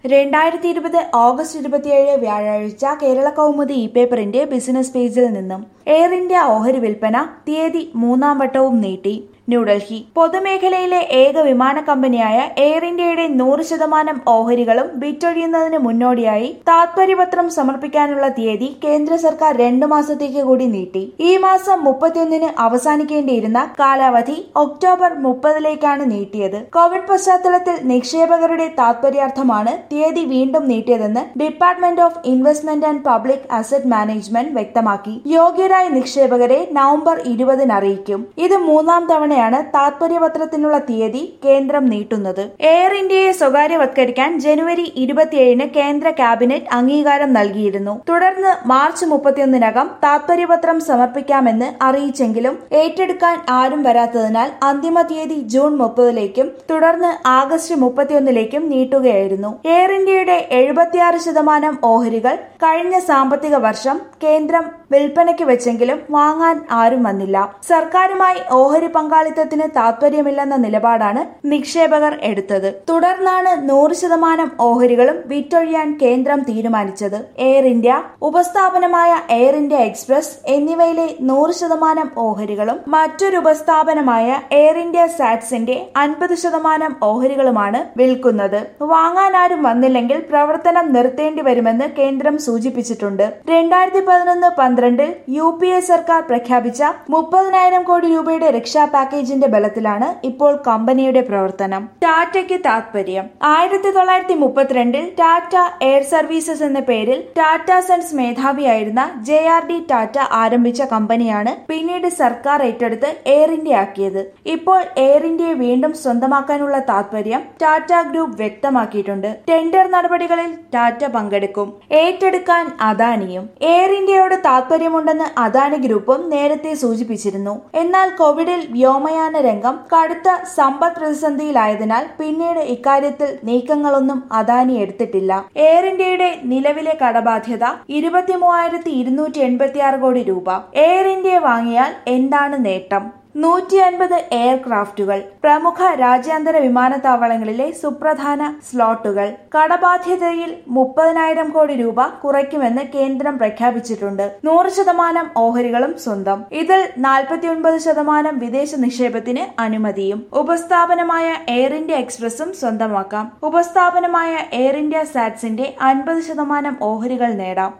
രണ്ടായിരത്തി ഇരുപത് ഓഗസ്റ്റ് ഇരുപത്തിയേഴ് വ്യാഴാഴ്ച കേരള കൗമുദി ഇ പേപ്പറിന്റെ ബിസിനസ് പേജിൽ നിന്നും എയർ ഇന്ത്യ ഓഹരി വിൽപ്പന തീയതി മൂന്നാം വട്ടവും നീട്ടി ന്യൂഡൽഹി പൊതുമേഖലയിലെ ഏക വിമാന കമ്പനിയായ എയർ ഇന്ത്യയുടെ നൂറ് ശതമാനം ഓഹരികളും വിറ്റൊഴിയുന്നതിന് മുന്നോടിയായി താത്പര്യപത്രം സമർപ്പിക്കാനുള്ള തീയതി കേന്ദ്ര സർക്കാർ രണ്ടു മാസത്തേക്ക് കൂടി നീട്ടി ഈ മാസം മുപ്പത്തിയൊന്നിന് അവസാനിക്കേണ്ടിയിരുന്ന കാലാവധി ഒക്ടോബർ മുപ്പതിലേക്കാണ് നീട്ടിയത് കോവിഡ് പശ്ചാത്തലത്തിൽ നിക്ഷേപകരുടെ താത്പര്യാർത്ഥമാണ് തീയതി വീണ്ടും നീട്ടിയതെന്ന് department of investment and public asset management വ്യക്തമാക്കി യോഗ്യരായ നിക്ഷേപകരെ നവംബർ ഇരുപതിന് അറിയിക്കും ഇത് മൂന്നാം തവണയാണ് താത്പര്യപത്രത്തിനുള്ള തീയതി കേന്ദ്രം നീട്ടുന്നത് എയർ ഇന്ത്യയെ സ്വകാര്യവത്കരിക്കാൻ ജനുവരി ഇരുപത്തിയേഴിന് കേന്ദ്ര ക്യാബിനറ്റ് അംഗീകാരം നൽകിയിരുന്നു തുടർന്ന് മാർച്ച് മുപ്പത്തിയൊന്നിനകം താത്പര്യപത്രം സമർപ്പിക്കാമെന്ന് അറിയിച്ചെങ്കിലും ഏറ്റെടുക്കാൻ ആരും വരാത്തതിനാൽ അന്തിമ തീയതി ജൂൺ മുപ്പതിലേക്കും തുടർന്ന് ആഗസ്റ്റ് മുപ്പത്തിയൊന്നിലേക്കും നീട്ടുകയായിരുന്നു എയർ ഇന്ത്യയുടെ എഴുപത്തിയാറ് ശതമാനം ഓഹരികൾ കഴിഞ്ഞ സാമ്പത്തിക വർഷം കേന്ദ്രം വിൽപ്പനയ്ക്ക് വെച്ചെങ്കിലും വാങ്ങാൻ ആരും വന്നില്ല സർക്കാരുമായി ഓഹരി പങ്കാളിത്തത്തിന് താത്പര്യമില്ലെന്ന നിലപാടാണ് നിക്ഷേപകർ എടുത്തത് തുടർന്നാണ് നൂറ് ശതമാനം ഓഹരികളും വിറ്റൊഴിയാൻ കേന്ദ്രം തീരുമാനിച്ചത് എയർ ഇന്ത്യ ഉപസ്ഥാപനമായ എയർ ഇന്ത്യ എക്സ്പ്രസ് എന്നിവയിലെ നൂറ് ശതമാനം ഓഹരികളും മറ്റൊരു ഉപസ്ഥാപനമായ എയർ ഇന്ത്യ സാറ്റ്സിന്റെ അൻപത് ശതമാനം ഓഹരികളുമാണ് വിൽക്കുന്നത് വാങ്ങാൻ ആരും വന്നില്ലെങ്കിൽ പ്രവർത്തനം നിർത്തേണ്ടി വരുമെന്ന് കേന്ദ്രം സൂചിപ്പിച്ചിട്ടുണ്ട് രണ്ടായിരത്തി പതിനൊന്ന് പന്ത്രണ്ടിൽ യു പി എ സർക്കാർ പ്രഖ്യാപിച്ച മുപ്പതിനായിരം കോടി രൂപയുടെ രക്ഷാ പാക്കേജിന്റെ ബലത്തിലാണ് ഇപ്പോൾ കമ്പനിയുടെ പ്രവർത്തനം ടാറ്റയ്ക്ക് താത്പര്യം ആയിരത്തി തൊള്ളായിരത്തി മുപ്പത്തിരണ്ടിൽ ടാറ്റ എയർ സർവീസസ് എന്ന പേരിൽ ടാറ്റ സൺസ് മേധാവിയായിരുന്ന ജെ ആർ ഡി ടാറ്റ ആരംഭിച്ച കമ്പനിയാണ് പിന്നീട് സർക്കാർ ഏറ്റെടുത്ത് എയർ ഇന്ത്യ ആക്കിയത് ഇപ്പോൾ എയർ ഇന്ത്യയെ വീണ്ടും സ്വന്തമാക്കാനുള്ള താത്പര്യം ടാറ്റ ഗ്രൂപ്പ് വ്യക്തമാക്കിയിട്ടുണ്ട് ടെൻഡർ നടപടികളിൽ ടാറ്റ പങ്കെടുക്കും ഏറ്റെടുക്കാൻ അദാനിയും എയർ ഇന്ത്യയോട് താത്പര്യമുണ്ടെന്ന് അദാനി ഗ്രൂപ്പും നേരത്തെ സൂചിപ്പിച്ചിരുന്നു എന്നാൽ കോവിഡിൽ വ്യോമയാന രംഗം കടുത്ത സമ്പദ് പ്രതിസന്ധിയിലായതിനാൽ പിന്നീട് ഇക്കാര്യത്തിൽ നീക്കങ്ങളൊന്നും അദാനി എടുത്തിട്ടില്ല എയർ ഇന്ത്യയുടെ നിലവിലെ കടബാധ്യത ഇരുപത്തി മൂവായിരത്തി ഇരുന്നൂറ്റി എൺപത്തി ആറ് കോടി രൂപ എയർ ഇന്ത്യയെ വാങ്ങിയാൽ എന്താണ് നേട്ടം നൂറ്റി അൻപത് എയർക്രാഫ്റ്റുകൾ പ്രമുഖ രാജ്യാന്തര വിമാനത്താവളങ്ങളിലെ സുപ്രധാന സ്ലോട്ടുകൾ കടബാധ്യതയിൽ മുപ്പതിനായിരം കോടി രൂപ കുറയ്ക്കുമെന്ന് കേന്ദ്രം പ്രഖ്യാപിച്ചിട്ടുണ്ട് നൂറ് ശതമാനം ഓഹരികളും സ്വന്തം ഇതിൽ നാൽപ്പത്തിയൊൻപത് ശതമാനം വിദേശ നിക്ഷേപത്തിന് അനുമതിയും ഉപസ്ഥാപനമായ എയർ ഇന്ത്യ എക്സ്പ്രസും സ്വന്തമാക്കാം ഉപസ്ഥാപനമായ എയർ ഇന്ത്യ സാറ്റ്സിന്റെ അൻപത് ശതമാനം ഓഹരികൾ നേടാം